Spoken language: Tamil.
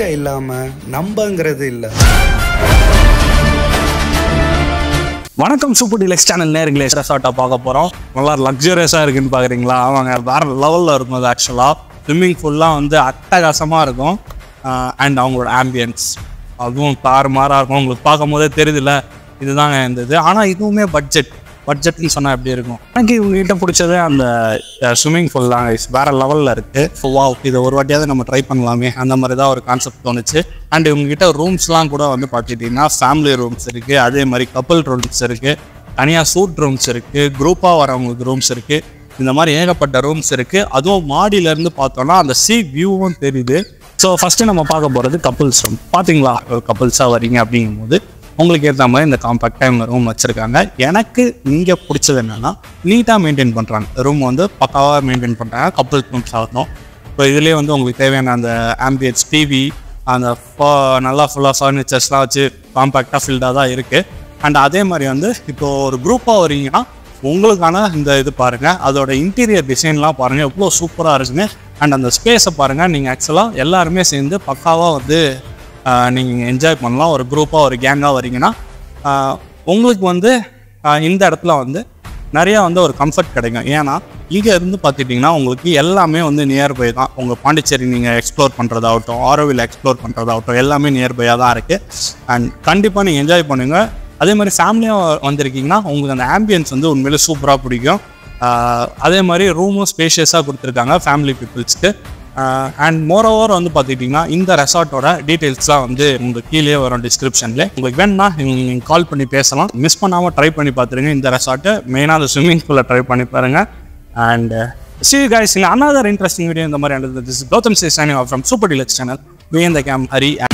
இல்லாம நம்பங்கிறது இல்லை வணக்கம் சூப்பர் டிலக்ஸ் சேனல் நேருங்களே ரெசார்ட்டாக பார்க்க போகிறோம் நல்லா லக்ஸரியஸாக இருக்குன்னு பார்க்குறீங்களா அவங்க வேற லெவலில் இருக்கும் அது ஆக்சுவலாக ஸ்விம்மிங் ஃபுல்லாக வந்து அட்டகாசமாக இருக்கும் அண்ட் அவங்களோட ஆம்பியன்ஸ் அதுவும் தாறுமாறாக இருக்கும் உங்களுக்கு பார்க்கும் போதே தெரியுதுல்ல இதுதாங்க இந்த இது ஆனால் இதுவுமே பட்ஜெட் பட்ஜெட்னு சொன்னால் எப்படி இருக்கும் எனக்கு இவங்ககிட்ட பிடிச்சது அந்த ஸ்விம்மிங் ஃபுல் தான் guys. வேற லெவலில் இருக்குது ஸோ வா இதை ஒரு வாட்டியாவது நம்ம ட்ரை பண்ணலாமே அந்த மாதிரி தான் ஒரு கான்செப்ட் தோணுச்சு அண்ட் இவங்ககிட்ட ரூம்ஸ்லாம் கூட வந்து பார்த்துக்கிட்டிங்கன்னா ஃபேமிலி ரூம்ஸ் இருக்குது அதே மாதிரி கப்பல் ரூம்ஸ் இருக்குது தனியாக சூட் ரூம்ஸ் இருக்குது குரூப்பாக வரவங்களுக்கு ரூம்ஸ் இருக்குது இந்த மாதிரி ஏகப்பட்ட ரூம்ஸ் இருக்குது அதுவும் மாடியிலேருந்து பார்த்தோன்னா அந்த சி வியூவும் தெரியுது ஸோ ஃபஸ்ட்டு நம்ம பார்க்க போகிறது கப்புள்ஸ் ரூம் பார்த்தீங்களா கப்புள்ஸாக வரீங்க அப்படிங்கும்போது உங்களுக்கு ஏற்ற மாதிரி இந்த காம்பேக்ட் டைம் ரூம் வச்சுருக்காங்க எனக்கு இங்கே பிடிச்சது என்னென்னா நீட்டாக மெயின்டைன் பண்ணுறாங்க ரூம் வந்து பக்காவாக மெயின்டைன் பண்ணுறாங்க கப்புள் ரூம்ஸ் ஆகட்டும் இப்போ இதுலேயே வந்து உங்களுக்கு தேவையான அந்த ஆம்பியன்ஸ் டிவி அந்த ஃப- நல்லா ஃபுல்லாக ஃபர்னிச்சர்ஸ்லாம் வச்சு காம்பேக்டாக ஃபில்டாக தான் இருக்குது அண்ட் அதே மாதிரி வந்து இப்போ ஒரு குரூப்பாக வரீங்கன்னா உங்களுக்கான இந்த இது பாருங்கள் அதோட இன்டீரியர் டிசைன்லாம் பாருங்கள் எவ்வளோ சூப்பராக இருக்குங்க அண்ட் அந்த ஸ்பேஸை பாருங்கள் நீங்கள் ஆக்சுவலாக எல்லாருமே சேர்ந்து பக்காவாக வந்து நீங்கள் என்ஜாய் பண்ணலாம் ஒரு குரூப்பாக ஒரு கேங்காக வரீங்கன்னா ஆஹ் உங்களுக்கு வந்து ஆஹ் இந்த இடத்துல வந்து நிறையா வந்து ஒரு கம்ஃபர்ட் கிடைக்கும் ஏன்னா இங்கே இருந்து பார்த்துட்டிங்கன்னா உங்களுக்கு எல்லாமே வந்து நியர்பை தான் உங்கள் பாண்டிச்சேரி நீங்கள் எக்ஸ்ப்ளோர் பண்ணுறதாகட்டும் ஆரோவில் எக்ஸ்ப்ளோர் பண்ணுறதாகட்டும் எல்லாமே நியர்பையாக தான் இருக்குது அண்ட் கண்டிப்பாக நீங்கள் என்ஜாய் பண்ணுங்கள் அதே மாதிரி ஃபேமிலியாக வந்திருக்கீங்கன்னா உங்களுக்கு அந்த ஆம்பியன்ஸ் வந்து உண்மையிலே சூப்பராக பிடிக்கும் ஆஹ் அதே மாதிரி ரூமும் ஸ்பேஷியஸாக கொடுத்துருக்காங்க ஃபேமிலி பீப்புள்ஸ்க்கு அண்ட் மோரோவர் வந்து பார்த்துக்கிட்டிங்கன்னா இந்த ரெசார்ட்டோட டீட்டெயில்ஸ்லாம் வந்து உங்களுக்கு கீழே வரும் டிஸ்கிரிப்ஷனில் உங்களுக்கு வேணும்னா நீங்கள் கால் பண்ணி பேசலாம் மிஸ் பண்ணாமல் ட்ரை பண்ணி பார்த்துருங்க இந்த ரெசார்ட்டை மெயினாக அந்த ஸ்விம்மிங் பூலில் ட்ரை பண்ணி பாருங்கள் and see guys in another interesting video இந்த மாதிரி this Gautham C signing from super deluxe channel வே இந்த கேம் ஹரி